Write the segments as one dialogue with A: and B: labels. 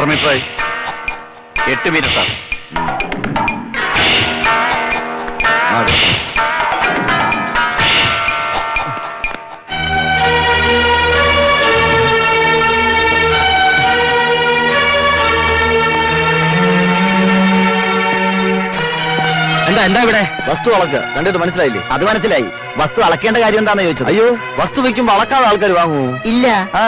A: എത്ര മീറ്ററായി എട്ട് മീറ്റർ
B: എന്താ എന്താ ഇവിടെ
C: വസ്തു അളക്ക് കണ്ടിട്ട് മനസ്സിലായില്ലേ അത് മനസ്സിലായി വസ്തു അളക്കേണ്ട കാര്യം എന്താണെന്ന് ചോദിച്ചത് അയ്യോ വസ്തു വെക്കുമ്പോ അളക്കാതെ ആൾക്കാർ വാങ്ങൂ
B: ഇല്ല
C: ആ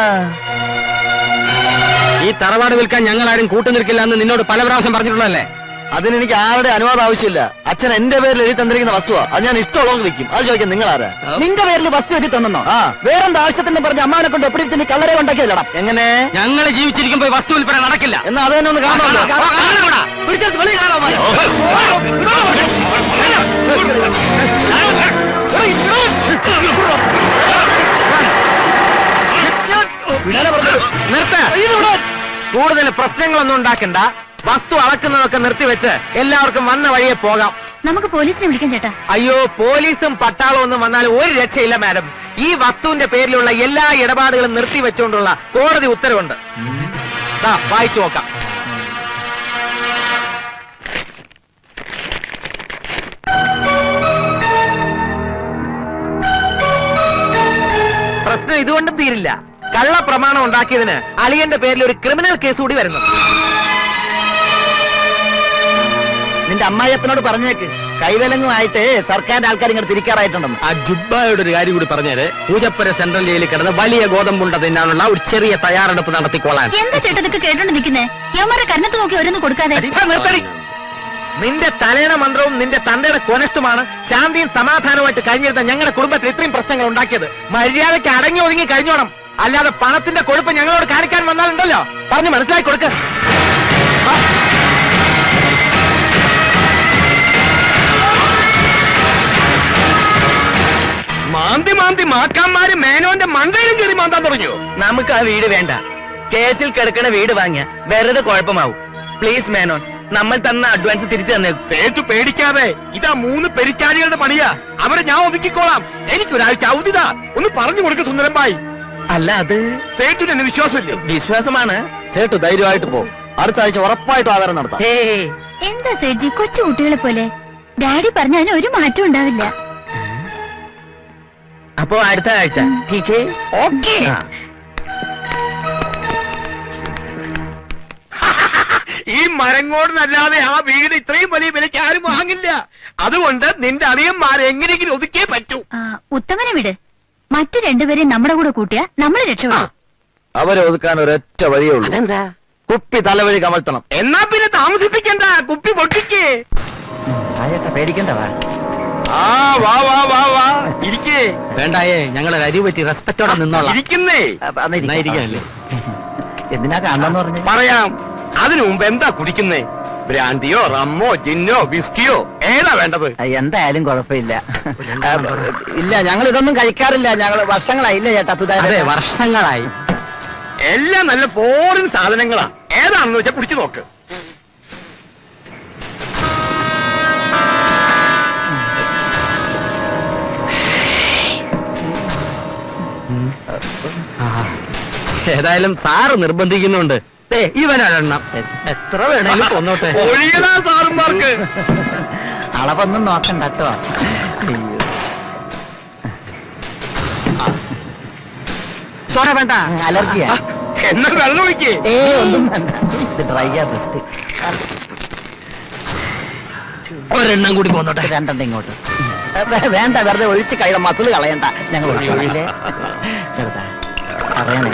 B: ഈ തറവാട് വിൽക്കാൻ ഞങ്ങൾ ആരും കൂട്ടുനിൽക്കില്ല എന്ന് നിന്നോട് പല പ്രാവശ്യം പറഞ്ഞിട്ടുള്ളതല്ലേ
C: അതിന് എനിക്ക് ആരുടെ അനുവാദം ആവശ്യമില്ല അച്ഛൻ എന്റെ പേരിൽ എഴുതി തന്നിരിക്കുന്ന വസ്തുവാ അത് ഞാൻ ഇഷ്ടമുള്ളവർക്ക് വെക്കും അത് ചോദിക്കാൻ നിങ്ങൾ ആരാ
B: നിന്റെ
C: പേരിൽ വസ്തു എഴുതി തന്നോ ആ വേറെന്താ ആവശ്യത്തിന് പറഞ്ഞ അമ്മാനെ കൊണ്ട് എപ്പോഴും തന്നെ കള്ളരെ ഉണ്ടാക്കിയല്ലടാ എങ്ങനെ
B: ഞങ്ങൾ ജീവിച്ചിരിക്കുമ്പോ ഈ വസ്തു വിൽപ്പന നടക്കില്ല
C: എന്നാ അത് തന്നെ ഒന്ന് കാണാമല്ലോ
B: ആ, കാണാം, കാണാം ഇവിടെ.
C: പിടിച്ചെടുത്ത് വെളിയിൽ കാണാമോ
B: നിർത്ത കൂടുതൽ പ്രശ്നങ്ങളൊന്നും ഉണ്ടാക്കണ്ട വസ്തു അളക്കുന്നതൊക്കെ നിർത്തിവെച്ച് എല്ലാവർക്കും വന്ന വഴിയെ പോകാം
D: നമുക്ക് പോലീസിനെ വിളിക്കാം ചേട്ടാ
B: അയ്യോ പോലീസും പട്ടാളവും ഒന്നും വന്നാൽ ഒരു രക്ഷയില്ല മാഡം ഈ വസ്തുവിന്റെ പേരിലുള്ള എല്ലാ ഇടപാടുകളും നിർത്തിവെച്ചുകൊണ്ടുള്ള കോടതി ഉത്തരവുണ്ട് ദാ, വായിച്ചു നോക്കാം പ്രശ്നം ഇതുകൊണ്ടും തീരില്ല കള്ള പ്രമാണം ഉണ്ടാക്കിയതിന് അളിയന്റെ പേരിൽ ഒരു ക്രിമിനൽ കേസ് കൂടി വരുന്നു
C: നിന്റെ അമ്മായിയപ്പനോട് പറഞ്ഞേക്ക് കൈവിലങ്ങുമായിട്ട് സർക്കാരിന്റെ ആൾക്കാർ ഇങ്ങോട്ട് തിരിക്കാറായിട്ടുണ്ടെന്ന്
B: ആ ജുബ്ബായുടെ ഒരു കാര്യം കൂടി പറഞ്ഞേര് പൂജപ്പുര സെൻട്രൽ ജയിലിൽ കിടന്ന് വലിയ ഗോതമ്പുണ്ട തിന്നാനുള്ള ഒരു ചെറിയ തയ്യാറെടുപ്പ് നടത്തിക്കോളാൻ
D: എന്താ ചേട്ടാ ഇതൊക്കെ കേട്ടോണ്ട് നിൽക്കുന്നേ യവന്മാരെ കണ്ണത്ത് നോക്കി ഓരോന്ന് കൊടുക്കാതെ
B: ആ, നിർത്തടി. നിന്റെ തലേണ മന്ത്രവും നിന്റെ തന്തയുടെ കൊനഷ്ടുമാണ് ശാന്തിയും സമാധാനവുമായിട്ട് കഴിഞ്ഞിരുന്ന ഞങ്ങളുടെ കുടുംബത്തിൽ ഇത്രയും പ്രശ്നങ്ങൾ ഉണ്ടാക്കിയത് മര്യാദയ്ക്ക് അടങ്ങി ഒതുങ്ങി കഴിഞ്ഞോണം അല്ലാതെ പണത്തിന്റെ കൊഴുപ്പ് ഞങ്ങളോട് കാണിക്കാൻ വന്നാലുണ്ടല്ലോ പറഞ്ഞു മനസ്സിലാക്കി കൊടുക്ക
A: മാന്തി മാന്തി മാക്കാന്മാര് മേനോന്റെ മണ്ടയിലും കയറി മാന്താൻ തുടങ്ങിയോ
B: നമുക്ക് ആ വീട് വേണ്ട കേസിൽ കിടക്കണ വീട് വാങ്ങിയ വെറുതെ കുഴപ്പമാവും പ്ലീസ് മേനോൻ നമ്മൾ തന്ന അഡ്വാൻസ് തിരിച്ചു തന്നെ
A: സേട്ടു പേടിക്കാതെ ഇതാ മൂന്ന് പെരിച്ചാരികളുടെ പണിയാ അവരെ ഞാൻ ഒതുക്കിക്കോളാം എനിക്കൊരാഴ്ച അവധിതാ ഒന്ന് പറഞ്ഞു കൊടുക്ക സുന്ദരമ്പായി
B: അല്ല അത്
A: സേട്ടുന് എന്നെ വിശ്വാസമില്ലേ
B: വിശ്വാസമാണ്
C: സേട്ടു ധൈര്യമായിട്ട് പോ അടുത്ത ആഴ്ച ഉറപ്പായിട്ടും ആധാരം നടത്താം
B: ഹേ
D: എന്താ സേജി കൊച്ചു കുട്ടികളെ പോലെ ഡാഡി പറഞ്ഞ അതിന് ഒരു മാറ്റം ഉണ്ടാവില്ല
B: അപ്പോ അടുത്ത ആഴ്ച ടീക്കേ
A: ഓക്കേ ഈ മരങ്ങോടിനല്ലാതെ ആ വീട് ഇത്രയും വലിയ വിലയ്ക്ക് ആരും വാങ്ങില്ല അതുകൊണ്ട് നിന്റെ അളിയന്മാരെ എങ്ങനെയെങ്കിലും ഒതുക്കിയേ പറ്റൂ
D: ആ, ഉത്തമനെ വിട് മറ്റു രണ്ടുപേരെയും നമ്മുടെ കൂടെ കൂട്ടിയാ നമ്മൾ രക്ഷപ്പെടും
C: അവരെ ഒതുക്കാൻ ഒരൊറ്റ വഴിയേ ഉള്ളൂ
B: അതെന്താ
C: കുപ്പി തലവഴി കമഴ്ത്തണം
A: എന്നാ പിന്നെ താമസിപ്പിക്കണ്ട കുപ്പി പൊട്ടിക്കേ
C: ആയേട്ടാ പേടിക്കണ്ടവാ
A: ആ വാ വാ വാ വാ ഇരിക്കേ
B: വേണ്ടായേ ഞങ്ങളെ അരി പറ്റി റെസ്പെക്റ്റോടെ നിന്നോളാം
A: ഇരിക്കുന്നേ
B: എന്നാ ഇരിക്കാനല്ലേ
C: എന്തിനാ കാണണമെന്ന് പറഞ്ഞു
A: പറയാം അതിനു മുമ്പ് എന്താ കുടിക്കുന്നേ ബ്രാൻഡിയോ റമ്മോ ജിന്നോ വിസ്കിയോ ഏതാ വേണ്ടത്
C: എന്തായാലും കുഴപ്പമില്ല ആ, ഇല്ല ഞങ്ങൾ ഇതൊന്നും കഴിക്കാറില്ല ഞങ്ങൾ വർഷങ്ങളായില്ല ചേട്ടാ
B: അതെ
C: സുധാകരൻ
B: വർഷങ്ങളായി
A: എല്ലാം നല്ല ഫോറിൻ സാധനങ്ങളാ ഏതാണെന്ന് വെച്ചാ കുടിച്ചു നോക്ക്
B: ആ. ഏതായാലും സാറ് നിർബന്ധിക്കുന്നുണ്ട് ദേ, ഇവനൊരെണ്ണം എത്ര വേണേലും കൊന്നോട്ടെ
A: ഒഴിയണ സാറുമാർക്ക്
C: അളവൊന്നും നോക്കണ്ട കേട്ടോ
B: ചോര വേണ്ട
C: അലർജിയാ
A: എന്നാ വെള്ളം ഒഴിക്കേ
C: ഏ ഒന്നും വേണ്ട ഇത് ഡ്രൈയാ ബെസ്റ്റ്
B: ഒരെണ്ണം കൂടി കൊന്നോട്ടെ
C: രണ്ടെണ്ണം ഇങ്ങോട്ട് വേ- വേണ്ട വെറുതെ ഒഴിച്ച് കഴിയ മസിൽ കളയണ്ട ഞങ്ങൾ ഒഴിച്ചോളാം. ചെറുതാ അറിയണേ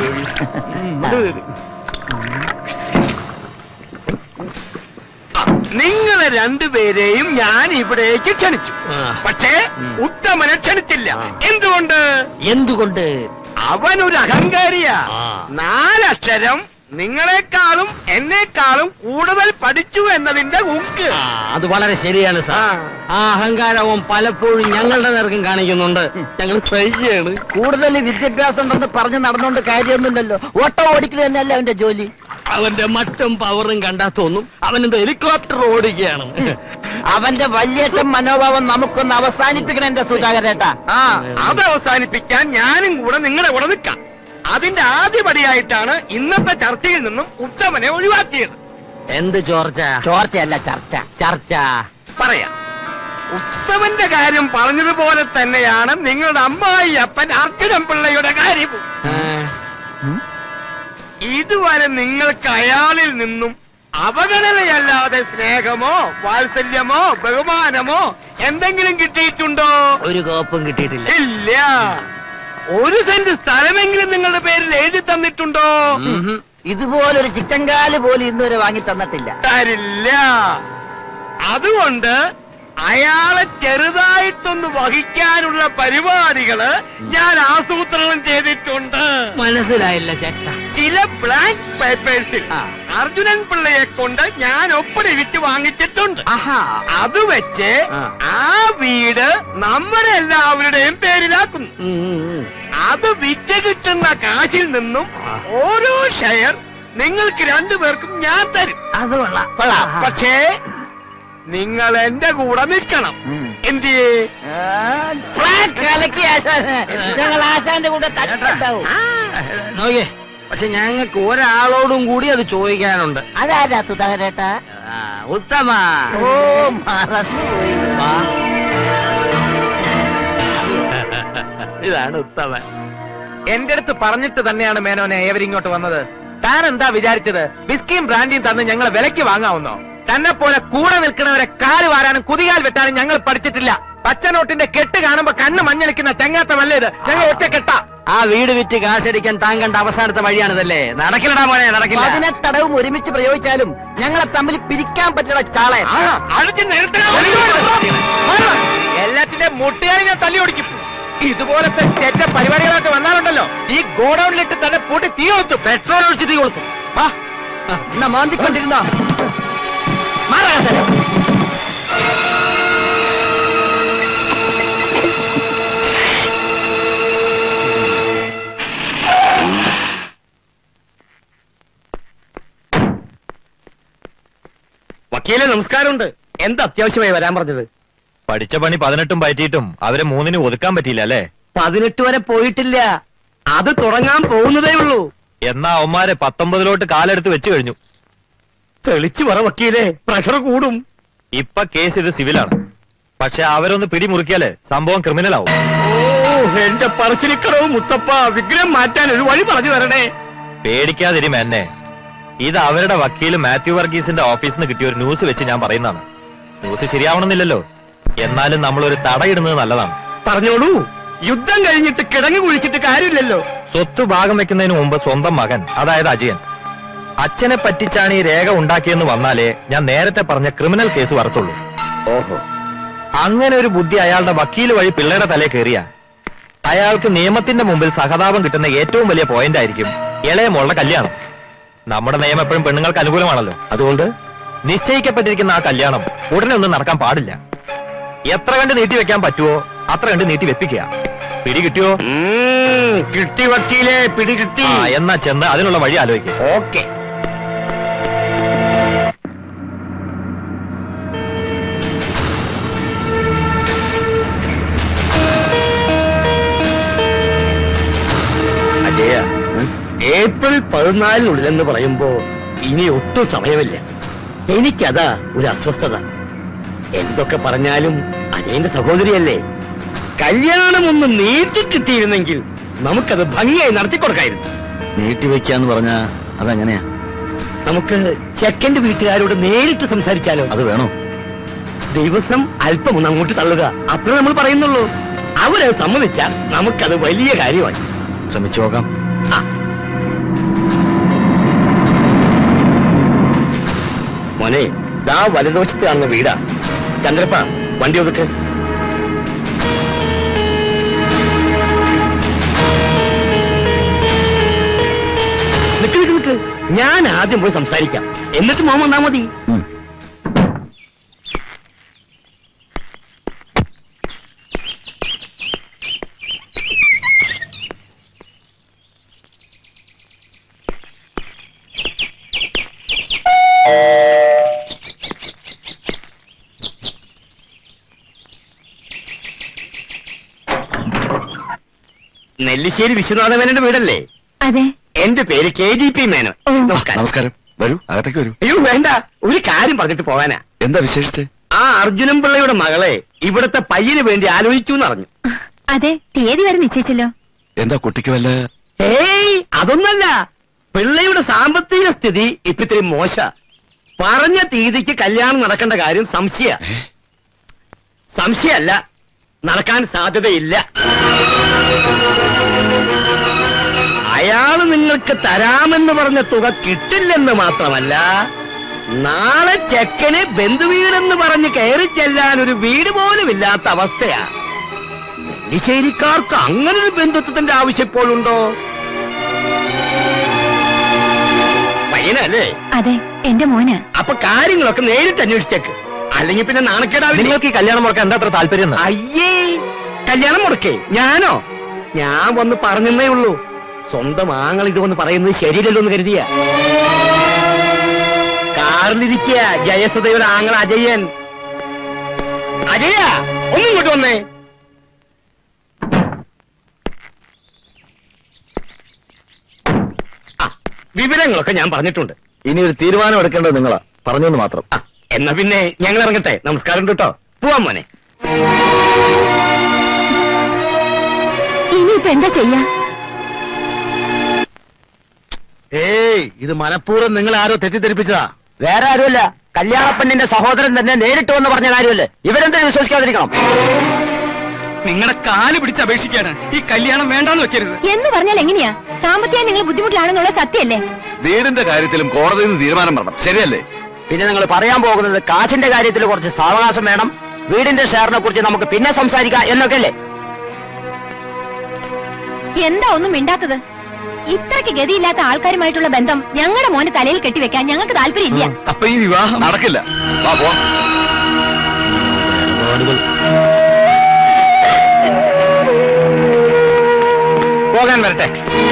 A: നിങ്ങളെ രണ്ടുപേരെയും ഞാൻ ഇവിടേക്ക് ക്ഷണിച്ചു
B: ആ.
A: പക്ഷേ
B: ഉം.
A: ഉത്തമനെ ക്ഷണിച്ചില്ല
B: ആ.
A: എന്തുകൊണ്ട്
B: എന്തുകൊണ്ട്
A: അവനൊരു അഹങ്കാരിയാ
B: ആ.
A: നാലക്ഷരം നിങ്ങളെക്കാളും എന്നെക്കാളും കൂടുതൽ പഠിച്ചു എന്നതിന്റെ ഉക്ക്
B: ആ, അത് വളരെ ശരിയാണ് സാർ ആ അഹങ്കാരവും പലപ്പോഴും ഞങ്ങളുടെ നേർക്കും കാണിക്കുന്നുണ്ട് ഞങ്ങൾ സഹിക്കുകയാണ്
C: കൂടുതൽ വിദ്യാഭ്യാസം ഉണ്ടെന്ന് പറഞ്ഞ് നടന്നുകൊണ്ട് കാര്യമൊന്നുമില്ലല്ലോ ഓട്ടോ ഓടിക്കൽ തന്നെയല്ല അവന്റെ ജോലി
B: അവന്റെ മട്ടും പവറും കണ്ടാ തോന്നും അവനെന്ത് ഹെലികോപ്റ്റർ ഓടുകയാണ്
C: അവന്റെ വലിയേറ്റം മനോഭാവം നമുക്കൊന്ന് അവസാനിപ്പിക്കണം എന്റെ സുധാകരേട്ടാ
A: ആ അത് അവസാനിപ്പിക്കാൻ ഞാനും കൂടെ നിങ്ങളെ കൂടെ നിൽക്കാം അതിന്റെ ആദ്യപടിയായിട്ടാണ് ഇന്നത്തെ ചർച്ചയിൽ നിന്നും ഉത്തമനെ ഒഴിവാക്കിയത്
B: എന്ത് ചോർച്ച
C: ചോർച്ചയല്ല ചർച്ച
B: ചർച്ച
A: പറയാം ഉത്തമന്റെ കാര്യം പറഞ്ഞതുപോലെ തന്നെയാണ് നിങ്ങളുടെ അമ്മായി അപ്പൻ അർജുനൻ പിള്ളയുടെ കാര്യവും ഇതുവരെ നിങ്ങൾക്ക് അയാളിൽ നിന്നും അവഗണനയല്ലാതെ സ്നേഹമോ വാത്സല്യമോ ബഹുമാനമോ എന്തെങ്കിലും കിട്ടിയിട്ടുണ്ടോ
B: ഒരു കോപ്പും കിട്ടിയിട്ടില്ല
A: ഇല്ല ഒരു സെന്റ് സ്ഥലമെങ്കിലും നിങ്ങളുടെ പേരിൽ എഴുതി തന്നിട്ടുണ്ടോ
B: ഉംഹും.
C: ഇതുപോലൊരു ചിക്കൻ കാല് പോലും ഇന്നുവരെ വാങ്ങി തന്നിട്ടില്ല
A: തരില്ല അതുകൊണ്ട് അയാളെ ചെറുതായിട്ടൊന്ന് വഹിക്കാനുള്ള പരിപാടികള് ഞാൻ ആസൂത്രണം ചെയ്തിട്ടുണ്ട്
B: മനസ്സിലായില്ല ചേട്ട
A: ചില ബ്ലാങ്ക് പേപ്പേഴ്സിൽ
B: ആ.
A: അർജുനൻ പിള്ളയെ കൊണ്ട് ഞാൻ ഒപ്പിടിവിച്ച് വാങ്ങിച്ചിട്ടുണ്ട്
B: ആഹാ
A: അത് വെച്ച്
B: ആ.
A: ആ വീട് നമ്മുടെ എല്ലാവരുടെയും പേരിലാക്കുന്നു
B: ഉം, ഉം, ഉം.
A: അത് വിറ്റ് കിട്ടുന്ന കാശിൽ നിന്നും
B: ആ.
A: ഓരോ ഷെയർ നിങ്ങൾക്ക് രണ്ടുപേർക്കും ഞാൻ തരും
B: അത് കൊള്ളാം
C: കൊള്ളാം.
A: പക്ഷേ നിങ്ങൾ എന്റെ കൂടെ നിൽക്കണം
C: ഉം.
A: എന്തിയേ
C: ആ, ഫ്ലാറ്റ് കലക്കി ആശാന് ഞങ്ങൾ ആശാന്റെ കൂടെ തട്ടുണ്ടാവും
B: നോക്കിയേ പക്ഷെ ഞങ്ങൾക്ക് ഒരാളോടും കൂടി അത് ചോദിക്കാനുണ്ട്
C: അതാരാ സുധാകരേട്ടാ
B: ആ, ഉത്തമ
C: ഓ മറന്നുപോയി
B: വാ. ഇതാണ് ഉത്തമൻ എന്റെ അടുത്ത് പറഞ്ഞിട്ട് തന്നെയാണ് മേനോനെ ഏവരിങ്ങോട്ട് വന്നത് താൻ എന്താ വിചാരിച്ചത് ബിസ്കിയും ബ്രാൻഡിയും തന്ന് ഞങ്ങളെ വിലയ്ക്ക് വാങ്ങാവുന്നോ തന്നെ പോലെ കൂടെ നിൽക്കുന്നവരെ കാല് വാരാനും കുതികാൽ വെട്ടാനും ഞങ്ങൾ പഠിച്ചിട്ടില്ല പച്ചനോട്ടിന്റെ കെട്ട് കാണുമ്പോ കണ്ണ് മഞ്ഞളിക്കുന്ന ചങ്ങാത്തമല്ലേ ഇത് ഞങ്ങൾ ഒറ്റ കെട്ട ആ വീട് വിറ്റ് കാശടിക്കാൻ താൻ കണ്ട അവസാനത്തെ വഴിയാണിതല്ലേ നടക്കില്ലടാ മോനെ നടക്കില്ല
C: പതിനെട്ടടവും ഒരുമിച്ച് പ്രയോഗിച്ചാലും ഞങ്ങളെ തമ്മിൽ പിരിക്കാൻ പറ്റുന്ന ചാളെ
A: ആ, അടിച്ച് നിർത്തണം.
B: എല്ലാത്തിന്റെ മുട്ടുകാരി ഞാൻ തല്ലി ഓടിക്കും ഇതുപോലത്തെ ചെറ്റ പരിപാടികളൊക്കെ വന്നാലുണ്ടല്ലോ ഈ ഗോഡൌണിലിട്ട് തന്നെ പൂട്ടി തീ കൊളുത്തും പെട്രോൾ ഒഴിച്ച് തീ കൊളുത്തും വാ.
C: എന്നാ മാന്തിക്കൊണ്ടിരുന്നോ
B: മാറാ കാസേരെ.
A: വക്കീലെ നമസ്കാരമുണ്ട് എന്താ അത്യാവശ്യമായി വരാൻ പറഞ്ഞത്
E: പഠിച്ച പണി പതിനെട്ടും പറ്റിയിട്ടും അവരെ മൂന്നിന് ഒതുക്കാൻ പറ്റിയില്ല അല്ലേ
A: പതിനെട്ട് വരെ പോയിട്ടില്ല അത് തുടങ്ങാൻ പോകുന്നതേ ഉള്ളൂ
E: എന്നാ അവന്മാരെ പത്തൊമ്പതിലോട്ട് കാലെടുത്ത് വെച്ചു കഴിഞ്ഞു
A: തെളിച്ചു പറ വക്കീലെ പ്രഷർ കൂടും
E: ഇപ്പൊ കേസ് ഇത് സിവിലാണ് പക്ഷെ അവരൊന്ന് പിടിമുറുക്കിയാല് സംഭവം ക്രിമിനൽ ആവും
A: ഓ എന്റെ പറശ്ശിനിക്കടവ് മുത്തപ്പ വിഗ്രഹം മാറ്റാൻ ഒരു വഴി പറഞ്ഞു തരണേ
E: പേടിക്കാതിരും എന്നെ ഇത് അവരുടെ വക്കീല് മാത്യു വർഗീസിന്റെ ഓഫീസിൽ നിന്ന് കിട്ടിയ ഒരു ന്യൂസ് വെച്ച് ഞാൻ പറയുന്നതാണ് ന്യൂസ് ശരിയാവണമെന്നില്ലല്ലോ എന്നാലും നമ്മൾ ഒരു തടയിടുന്നത് നല്ലതാണ്
A: പറഞ്ഞോളൂ യുദ്ധം കഴിഞ്ഞിട്ട് കിടങ്ങ് കുഴിച്ചിട്ട് കാര്യമില്ലല്ലോ
E: സ്വത്ത് ഭാഗം വെക്കുന്നതിന് മുമ്പ് സ്വന്തം മകൻ അതായത് അജയൻ അച്ഛനെ പറ്റിച്ചാണ് ഈ രേഖ ഉണ്ടാക്കിയെന്ന് വന്നാലേ ഞാൻ നേരത്തെ പറഞ്ഞ ക്രിമിനൽ കേസ് വരത്തുള്ളൂ
C: ഓഹോ
E: അങ്ങനെ ഒരു ബുദ്ധി അയാളുടെ വക്കീല് വഴി പിള്ളയുടെ തലേ കയറിയ അയാൾക്ക് നിയമത്തിന്റെ മുമ്പിൽ സഹതാപം കിട്ടുന്ന ഏറ്റവും വലിയ പോയിന്റ് ആയിരിക്കും ഇളയ മോളുടെ കല്യാണം നമ്മുടെ നിയമം എപ്പോഴും പെണ്ണുങ്ങൾക്ക് അനുകൂലമാണല്ലോ അതുകൊണ്ട് നിശ്ചയിക്കപ്പെട്ടിരിക്കുന്ന ആ കല്യാണം ഉടനെ ഒന്നും നടക്കാൻ പാടില്ല എത്ര കണ്ട് നീട്ടി വെക്കാൻ പറ്റുമോ അത്ര കണ്ട് നീട്ടി വെപ്പിക്കുക പിടി കിട്ടിയോ
A: കിട്ടി വക്കീലെ പിടി കിട്ടി
E: ആ എന്നാ ചെന്ന് അതിനുള്ള വഴി ആലോചിക്കുക
A: ഓക്കെ അജയ ഏപ്രിൽ പതിനാലിനുള്ളിലെന്ന് പറയുമ്പോ ഇനി ഒട്ടും സമയമില്ല എനിക്കതാ ഒരു അസ്വസ്ഥത എന്തൊക്കെ പറഞ്ഞാലും അജയന്റെ സഹോദരിയല്ലേ കല്യാണം ഒന്ന് നീട്ടി കിട്ടിയിരുന്നെങ്കിൽ നമുക്കത് ഭംഗിയായി നടത്തിക്കൊടുക്കായിരുന്നു
C: നീട്ടിവെക്കാന്ന് പറഞ്ഞാ അതെങ്ങനെയാ
A: നമുക്ക് ചെക്കന്റെ വീട്ടുകാരോട് നേരിട്ട് സംസാരിച്ചാലോ
C: അത് വേണോ
A: ദിവസം അല്പം ഒന്ന് അങ്ങോട്ട് തള്ളുക അത്ര നമ്മൾ പറയുന്നുള്ളൂ അവരത് സമ്മതിച്ചാൽ നമുക്കത് വലിയ കാര്യമായി
C: ശ്രമിച്ചു നോക്കാം
A: ആ. മോനെ ദാ വലതുവശത്ത് കാണുന്ന വീടാ ചന്ദ്രപ്പ വണ്ടി ഒതുക്ക് നിക്ക് നിക്ക് നിക്ക് ഞാൻ ആദ്യം പോയി സംസാരിക്കാം എന്നിട്ട് മോൻ വന്നാ മതി
C: ഉം.
A: നെല്ലിശ്ശേരി വിശ്വനാഥമേനന്റെ വീടല്ലേ
D: അതെ
A: എന്റെ പേര് കെ ജി പി മേനോൻ
D: ഓ.
A: നമസ്കാരം
F: നമസ്കാരം വരൂ അകത്തേക്ക് വരൂ
A: അയ്യോ വേണ്ട ഒരു കാര്യം പറഞ്ഞിട്ട് പോവാനാ
F: എന്താ വിശേഷിച്ച്
A: ആ അർജുനൻ പിള്ളയുടെ മകളെ ഇവിടുത്തെ പയ്യന് വേണ്ടി ആലോചിച്ചു എന്നറിഞ്ഞു
D: അതെ തീയതി വരെ നിശ്ചയിച്ചല്ലോ
F: എന്താ കുട്ടിക്ക് വല്ല
A: ഏയ് അതൊന്നല്ല പിള്ളയുടെ സാമ്പത്തിക സ്ഥിതി ഇപ്പൊ ഇത്തിരി മോശ പറഞ്ഞ തീയതിക്ക് കല്യാണം നടക്കേണ്ട കാര്യം സംശയ സംശയമല്ല നടക്കാൻ സാധ്യതയില്ല അയാള് നിങ്ങൾക്ക് തരാമെന്ന് പറഞ്ഞ തുക കിട്ടില്ലെന്ന് മാത്രമല്ല നാളെ ചെക്കന് ബന്ധുവീടെന്ന് പറഞ്ഞ് കയറി ചെല്ലാൻ ഒരു വീട് പോലും ഇല്ലാത്ത അവസ്ഥയാ നെല്ലിശ്ശേരിക്കാർക്ക് അങ്ങനെ ഒരു ബന്ധുത്വത്തിന്റെ ആവശ്യം ഇപ്പോഴുണ്ടോ പയ്യനല്ലേ
D: അതെ എന്റെ മോന്
A: അപ്പൊ കാര്യങ്ങളൊക്കെ നേരിട്ട് അന്വേഷിച്ചേക്ക് അല്ലെങ്കിൽ പിന്നെ നാണക്കേടാവില്ല
E: നിങ്ങൾക്ക് ഈ കല്യാണം മുടക്കാൻ എന്താ അത്ര താല്പര്യം എന്ന്?
A: അയ്യേ കല്യാണം മുടക്കേ ഞാനോ ഞാൻ വന്ന് പറഞ്ഞെന്നേ ഉള്ളൂ സ്വന്തം ആങ്ങൾ ഇത് വന്ന് പറയുന്നത് ശരിയല്ലല്ലോ എന്ന് കരുതിയ കാറിലിരിക്കുക ജയസുധയുടെ ആങ്ങൾ അജയൻ അജയ ഒന്നും ഇങ്ങോട്ട് വന്നേ ആ, വിവരങ്ങളൊക്കെ ഞാൻ പറഞ്ഞിട്ടുണ്ട്
B: ഇനി ഒരു തീരുമാനം എടുക്കേണ്ടത് നിങ്ങളാ പറഞ്ഞെന്ന് മാത്രം
A: ആ, എന്നാ പിന്നെ ഞങ്ങൾ ഇറങ്ങട്ടെ നമസ്കാരം കേട്ടോ പോവാൻ മോനെ
D: ഇനിയിപ്പൊ എന്താ ചെയ്യാ
B: ഏയ് ഇത് മനഃപൂർവ്വം നിങ്ങൾ ആരോ തെറ്റിദ്ധരിപ്പിച്ചതാ
C: വേറെ ആരുമല്ല കല്യാണപ്പെണ്ണിന്റെ സഹോദരൻ തന്നെ നേരിട്ട് വന്ന് പറഞ്ഞ കാര്യമല്ലേ ഇവരെന്താ വിശ്വസിക്കാതിരിക്കണം
A: നിങ്ങളുടെ കാല് പിടിച്ച് അപേക്ഷിക്കാണ് ഈ കല്യാണം വേണ്ടാന്ന് വെക്കരുത്
D: എന്ന് പറഞ്ഞാൽ എങ്ങനെയാ സാമ്പത്തികം നിങ്ങൾ ബുദ്ധിമുട്ടിലാണെന്നുള്ള സത്യമല്ലേ
F: വീടിന്റെ കാര്യത്തിലും കോടതിയിൽ നിന്ന് തീരുമാനം വരണം ശരിയല്ലേ
C: പിന്നെ നിങ്ങൾ പറയാൻ പോകുന്നത് കാശിന്റെ കാര്യത്തിൽ കുറച്ച് സാവകാശം വേണം വീടിന്റെ ഷെയറിനെ കുറിച്ച് നമുക്ക് പിന്നെ സംസാരിക്കാം എന്നൊക്കെ അല്ലേ
D: എന്താ ഒന്നും മിണ്ടാത്തത് ഇത്രയ്ക്ക് ഗതിയില്ലാത്ത ആൾക്കാരുമായിട്ടുള്ള ബന്ധം ഞങ്ങളുടെ മോന് തലയിൽ കെട്ടിവെക്കാൻ ഞങ്ങൾക്ക് താല്പര്യമില്ല
F: അപ്പൊ ഈ വിവാഹം നടക്കില്ല വാ പോ
B: പോകാൻ വരട്ടെ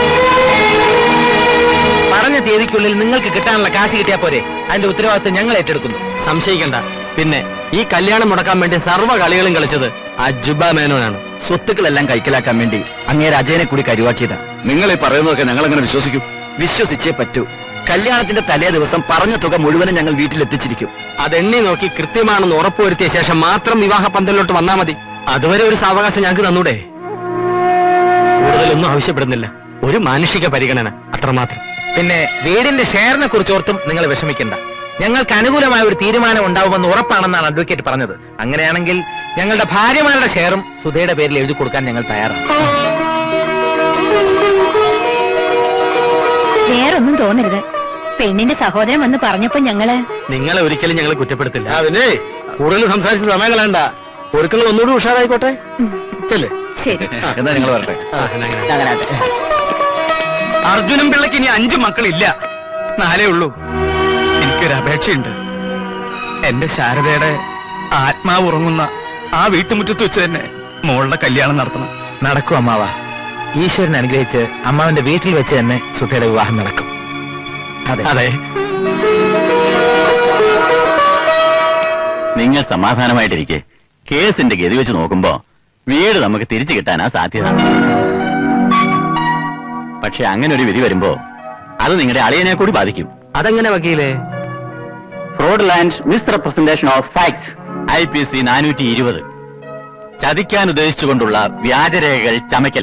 B: പറഞ്ഞ തീയതിക്കുള്ളിൽ നിങ്ങൾക്ക് കിട്ടാനുള്ള കാശ് കിട്ടിയാ പോരെ അതിന്റെ ഉത്തരവാദിത്വം ഞങ്ങൾ ഏറ്റെടുക്കുന്നു സംശയിക്കണ്ട പിന്നെ ഈ കല്യാണം മുടക്കാൻ വേണ്ടി സർവ്വ കളികളും കളിച്ചത് ആ ജുബ മേനോനാണ്
C: സ്വത്തുക്കളെല്ലാം കൈക്കലാക്കാൻ വേണ്ടി അങ്ങേര് അജയനെ കൂടി കരുവാക്കിയതാ
F: നിങ്ങൾ ഈ പറയുന്നതൊക്കെ ഞങ്ങൾ എങ്ങനെ വിശ്വസിക്കും
C: വിശ്വസിച്ചേ പറ്റൂ കല്യാണത്തിന്റെ തലേ ദിവസം പറഞ്ഞ തുക മുഴുവനും ഞങ്ങൾ വീട്ടിലെത്തിച്ചിരിക്കും
B: അതെണ്ണി നോക്കി കൃത്യമാണെന്ന് ഉറപ്പുവരുത്തിയ ശേഷം മാത്രം വിവാഹ പന്തലിലോട്ട് വന്നാ മതി അതുവരെ ഒരു സാവകാശം ഞങ്ങൾക്ക് തന്നൂടെ കൂടുതലൊന്നും ആവശ്യപ്പെടുന്നില്ല ഒരു മാനുഷിക പരിഗണന അത്രമാത്രം പിന്നെ വീടിന്റെ ഷെയറിനെ കുറിച്ച് ഓർത്തും നിങ്ങൾ വിഷമിക്കണ്ട ഞങ്ങൾക്ക് അനുകൂലമായ ഒരു തീരുമാനം ഉണ്ടാവുമെന്ന് ഉറപ്പാണെന്നാണ് അഡ്വക്കേറ്റ് പറഞ്ഞത് അങ്ങനെയാണെങ്കിൽ ഞങ്ങളുടെ ഭാര്യമാരുടെ ഷെയറും സുധയുടെ പേരിൽ എഴുതി കൊടുക്കാൻ ഞങ്ങൾ തയ്യാറാണ്
D: വേറൊന്നും തോന്നരുത് പെണ്ണിന്റെ സഹോദരൻ വന്ന് പറഞ്ഞപ്പോ ഞങ്ങള്
B: നിങ്ങളെ ഒരിക്കലും ഞങ്ങൾ കുറ്റപ്പെടുത്തില്ല പിന്നെ കൂടുതൽ സംസാരിച്ച സമയം കളയണ്ട ഒരുക്കങ്ങൾ ഒന്നുകൂടി ഉഷാറായിക്കോട്ടെ ചെല്ലേ
D: ശരി
F: എന്നാ നിങ്ങൾ വരട്ടെ
C: അങ്ങനാട്ടെ
A: അർജുനൻ പിള്ളക്ക് ഇനി അഞ്ചു മക്കളില്ല നാലേ ഉള്ളൂ എനിക്കൊരു അപേക്ഷയുണ്ട് എന്റെ ശാരദയുടെ ആത്മാവ് ഉറങ്ങുന്ന ആ വീട്ടുമുറ്റത്ത് വെച്ച് തന്നെ മോളുടെ കല്യാണം നടത്തണം
B: നടക്കും അമ്മാവ ഈശ്വരൻ അനുഗ്രഹിച്ച് അമ്മാവന്റെ വീട്ടിൽ വെച്ച് തന്നെ സുധയുടെ വിവാഹം നടക്കും
C: അതെ
B: അതെ
G: നിങ്ങൾ സമാധാനമായിട്ടിരിക്കെ കേസിന്റെ ഗതി വെച്ച് നോക്കുമ്പോ വീട് നമുക്ക് തിരിച്ചു കിട്ടാനാ സാധ്യത പക്ഷെ അങ്ങനെ ഒരു വിധി വരുമ്പോ അത് നിങ്ങളുടെ അളിയനെ കൂടി ബാധിക്കും
B: അതെങ്ങനെ വക്കീലേ
G: fraud and misrepresentation of facts I P C നാനൂറ്റി ഇരുപത് ചതിക്കാൻ ഉദ്ദേശിച്ചുകൊണ്ടുള്ള വ്യാജരേഖകൾ ചമയ്ക്കൽ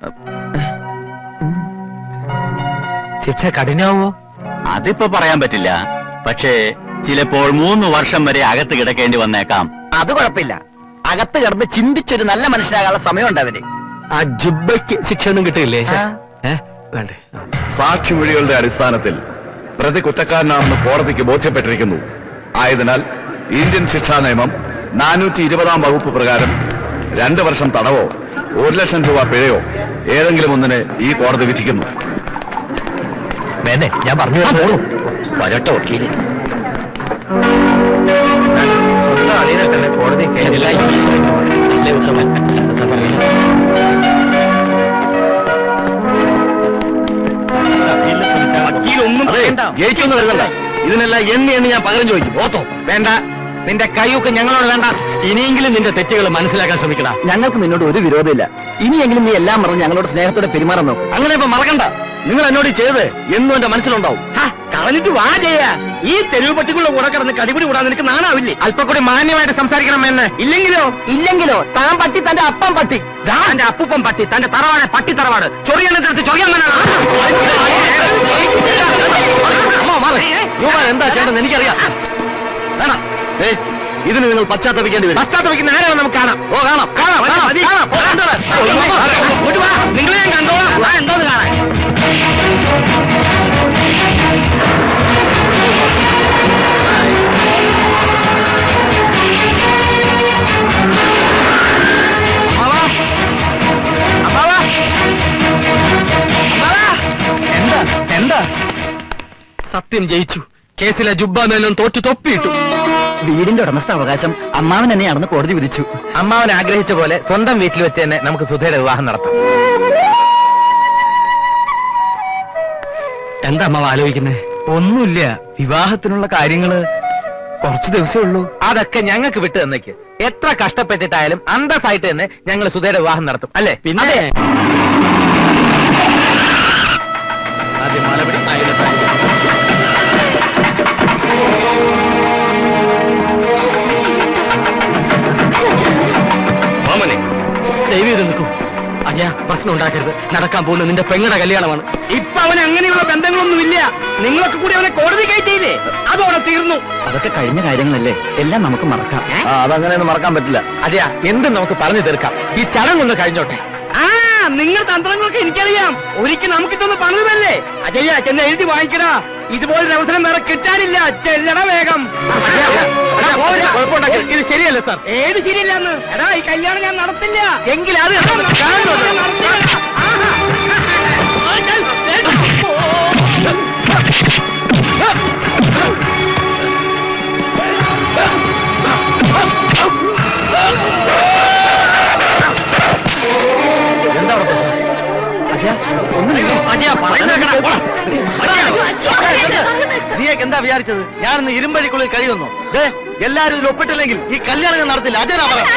B: ശിക്ഷ കഠിനാവോ
G: അതിപ്പോ പറയാൻ പറ്റില്ല പക്ഷേ ചിലപ്പോൾ മൂന്ന് വർഷം വരെ അകത്ത് കിടക്കേണ്ടി വന്നേക്കാം
C: അത് കുഴപ്പമില്ല അകത്ത് കിടന്ന് ചിന്തിച്ചൊരു നല്ല മനുഷ്യനാകാനുള്ള സമയമുണ്ട് അവര്
B: ആ ജുബയ്ക്ക് ശിക്ഷ ഒന്നും കിട്ടില്ലേ
C: ആ.
B: ഏ വേണ്ടേ ആ.
F: സാക്ഷിമൊഴികളുടെ അടിസ്ഥാനത്തിൽ പ്രതി കുറ്റക്കാരനാണെന്ന് കോടതിക്ക് ബോധ്യപ്പെട്ടിരിക്കുന്നു ആയതിനാൽ ഇന്ത്യൻ ശിക്ഷാ നിയമം നാനൂറ്റി ഇരുപതാം വകുപ്പ് പ്രകാരം രണ്ട് വർഷം തടവോ ഒരു ലക്ഷം രൂപ പിഴയോ ഏതെങ്കിലും ഒന്നിന് ഈ കോടതി വിധിക്കുന്നു
E: മേനെ ഞാൻ പറഞ്ഞു വരുന്നത്
C: വരട്ടെ വക്കീല്
B: സ്വന്തം അളിയനെ തന്നെ കോടതി കയറ്റില്ല അല്ലേ ഉത്തമൻ എന്താ പറയുക
A: വക്കീലൊന്നും
B: അതെ
A: പറയണ്ട.
B: ജയിച്ചൊന്നും വരുന്നുണ്ട് ഇതിനെല്ലാം എണ്ണി എണ്ണി ഞാൻ പകരം ചോദിക്കും ഓത്തോ വേണ്ട നിന്റെ കൈയൊക്കെ ഞങ്ങളോട് വേണ്ട
A: ഇനിയെങ്കിലും നിന്റെ തെറ്റുകൾ മനസ്സിലാക്കാൻ ശ്രമിക്കണം
C: ഞങ്ങൾക്ക് നിന്നോട് ഒരു വിരോധമില്ല ഇനിയെങ്കിലും നീ എല്ലാം മറന്ന് ഞങ്ങളോട് സ്നേഹത്തോടെ പെരുമാറാൻ നോക്കും
A: അങ്ങനെ ഇപ്പൊ മറക്കണ്ട നിങ്ങൾ എന്നോട് ചെയ്ത് എന്നും എന്റെ മനസ്സിലുണ്ടാവും കളഞ്ഞിട്ട് വാ ചെയ്യാ ഈ തെരുവ് പട്ടിക്കുള്ള കൂടെ കിടന്ന് കടിപിടി കൂടാൻ നിനക്ക് നാണാവില്ലേ
B: അല്പം കൂടി മാന്യമായിട്ട് സംസാരിക്കണം എന്നെ
A: ഇല്ലെങ്കിലോ
C: ഇല്ലെങ്കിലോ താൻ പട്ടി തന്റെ അപ്പം പട്ടി
A: തന്റെ അപ്പൂപ്പൻ പട്ടി തന്റെ തറവാട് പട്ടി തറവാട് ചൊറിയാനെടുത്ത് ചൊറിയാൻ എന്താ ചെയ്യണമെന്ന് എനിക്കറിയാം വേണം ഏ, ഇതിന് നിങ്ങൾ പശ്ചാത്തപിക്കേണ്ടി വരും
B: പശ്ചാത്തപിക്കുന്ന ആരാണ് നമുക്ക് കാണാം
A: ഓ കാണാം കാണാം കാണാം കാണാം. ഓ, കണ്ടോളാം. ഇങ്ങോട്ട് വാ. നിങ്ങളെ ഞാൻ കണ്ടോളാം വാ, എന്തോന്ന് കാണാൻ അമ്മാവാ. അമ്മാവാ. അമ്മാവാ. എന്താ എന്താ സത്യം ജയിച്ചു കേസിലെ ജുബ്ബ മേനോൻ തോറ്റു തൊപ്പിയിട്ടു
C: വീടിന്റെ ഉടമസ്ഥ അവകാശം അമ്മാവൻ എന്നെയാണെന്ന് കോടതി വിധിച്ചു
B: അമ്മാവൻ ആഗ്രഹിച്ച പോലെ സ്വന്തം വീട്ടിൽ വെച്ച് തന്നെ നമുക്ക് സുധയുടെ വിവാഹം നടത്താം
A: എന്താ അമ്മാവ് ആലോചിക്കുന്നേ ഒന്നുമില്ല വിവാഹത്തിനുള്ള കാര്യങ്ങള് കുറച്ചു ദിവസമേ ഉള്ളൂ
B: അതൊക്കെ ഞങ്ങൾക്ക് വിട്ടു തന്നേക്ക് എത്ര കഷ്ടപ്പെട്ടിട്ടായാലും അന്തസ്സായിട്ട് തന്നെ ഞങ്ങൾ സുധയുടെ വിവാഹം നടത്തും അല്ലേ
A: പിന്നെ
B: ആദ്യം മാലപിടി ആയിരത്തി
A: ഓമനെ ദൈവം ഇത് നിൽക്കൂ അയ്യാ പ്രശ്നം ഉണ്ടാക്കരുത് നടക്കാൻ പോകുന്ന നിന്റെ പെങ്ങളുടെ കല്യാണമാണ് ഇപ്പൊ അവന് അങ്ങനെയുള്ള ബന്ധങ്ങളൊന്നും ഇല്ല നിങ്ങളൊക്കെ കൂടി അവനെ കോടതി കയറ്റിയില്ലേ അതോടെ തീർന്നു
C: അതൊക്കെ കഴിഞ്ഞ കാര്യങ്ങളല്ലേ എല്ലാം നമുക്ക് മറക്കാം
B: അതങ്ങനെയൊന്നും മറക്കാൻ പറ്റില്ല അതെയാ എന്തും നമുക്ക് പറഞ്ഞു തീർക്കാം ഈ ചടങ്ങൊന്ന് കഴിഞ്ഞോട്ടെ
A: ആ നിങ്ങൾ തന്ത്രങ്ങളൊക്കെ എനിക്കറിയാം ഒരിക്കൽ നമുക്ക് ഇതൊന്ന് പണിതല്ലേ അജയ്യ ചെന്ന് എഴുതി വാങ്ങിക്കടാ ഇതുപോലൊരു അവസരം വേറെ കിട്ടാനില്ല ചെല്ലട വേഗം
B: കുഴപ്പമുണ്ടാക്കി ഇത് ശരിയല്ല സാർ
A: ഏത് ശരിയല്ലെന്ന് എടാ ഈ കല്യാണം ഞാൻ നടത്തില്ല
B: എങ്കിൽ അത് കാണുമല്ലോ. എന്താ അവിടെ പ്രശ്നം
A: അജയ പറയുന്ന
B: നീയൊക്കെ എന്താ വിചാരിച്ചത് ഞാനിന്ന് ഇരുമ്പഴിക്കുള്ളിൽ കഴിയുന്നു ദേ, എല്ലാരും ഇതിൽ ഒപ്പിട്ടില്ലെങ്കിൽ ഈ കല്യാണം ഞാൻ നടത്തില്ല അജയനാ പറയാം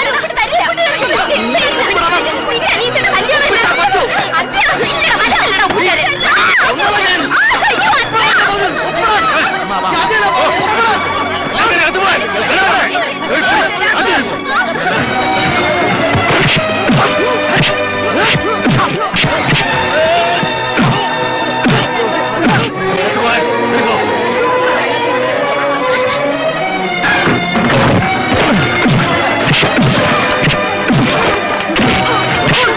A: ആ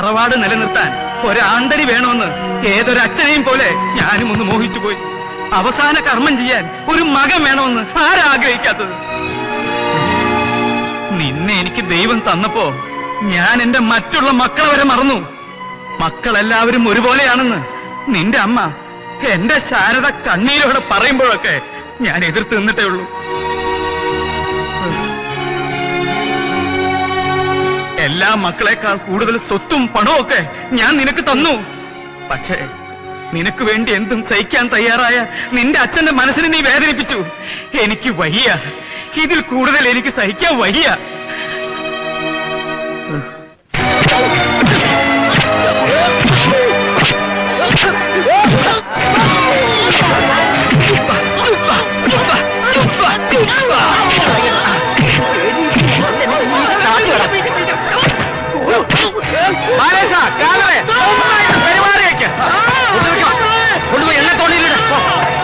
A: തറവാട് നിലനിർത്താൻ ഒരാണ്ടരി വേണമെന്ന് ഏതൊരച്ഛനെയും പോലെ ഞാനും ഒന്ന് മോഹിച്ചു പോയി അവസാന കർമ്മം ചെയ്യാൻ ഒരു മകൻ വേണമെന്ന് ആരാഗ്രഹിക്കാത്തത് നിന്നെ എനിക്ക് ദൈവം തന്നപ്പോ ഞാൻ എന്റെ മറ്റുള്ള മക്കളെ വരെ മറന്നു മക്കളെല്ലാവരും ഒരുപോലെയാണെന്ന് നിന്റെ അമ്മ എന്റെ ശാരദ കണ്ണീരോടെ പറയുമ്പോഴൊക്കെ ഞാൻ എതിർത്ത് നിന്നിട്ടേ ഉള്ളൂ എല്ലാ മക്കളെക്കാൾ കൂടുതൽ സ്വത്തും പണവും ഒക്കെ ഞാൻ നിനക്ക് തന്നു പക്ഷേ നിനക്ക് വേണ്ടി എന്തും സഹിക്കാൻ തയ്യാറായ നിന്റെ അച്ഛന്റെ മനസ്സിനെ നീ വേദനിപ്പിച്ചു എനിക്ക് വയ്യ ഇതിൽ കൂടുതൽ എനിക്ക് സഹിക്കാൻ വയ്യ
B: ബാലേഷ, കാലറേ, നന്നായിട്ട് പെരുമാറിയേക്ക്. കൊണ്ടുപോയിക്കോ. കൊണ്ടുപോയി എന്നെ തോണിയിലിട്. പോ.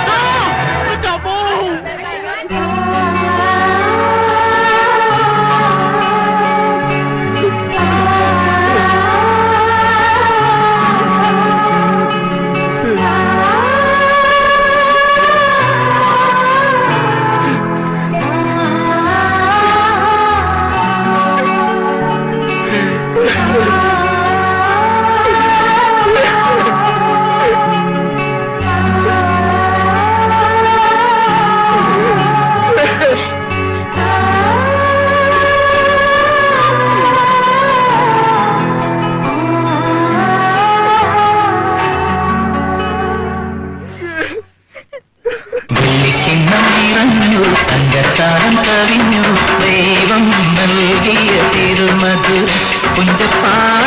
H: വെള്ളിക്കിണ്ണം നിറഞ്ഞു തങ്കത്താളം കവിഞ്ഞു ദൈവം നൽകിയ തിരുമധുര കുഞ്ചപ്പാ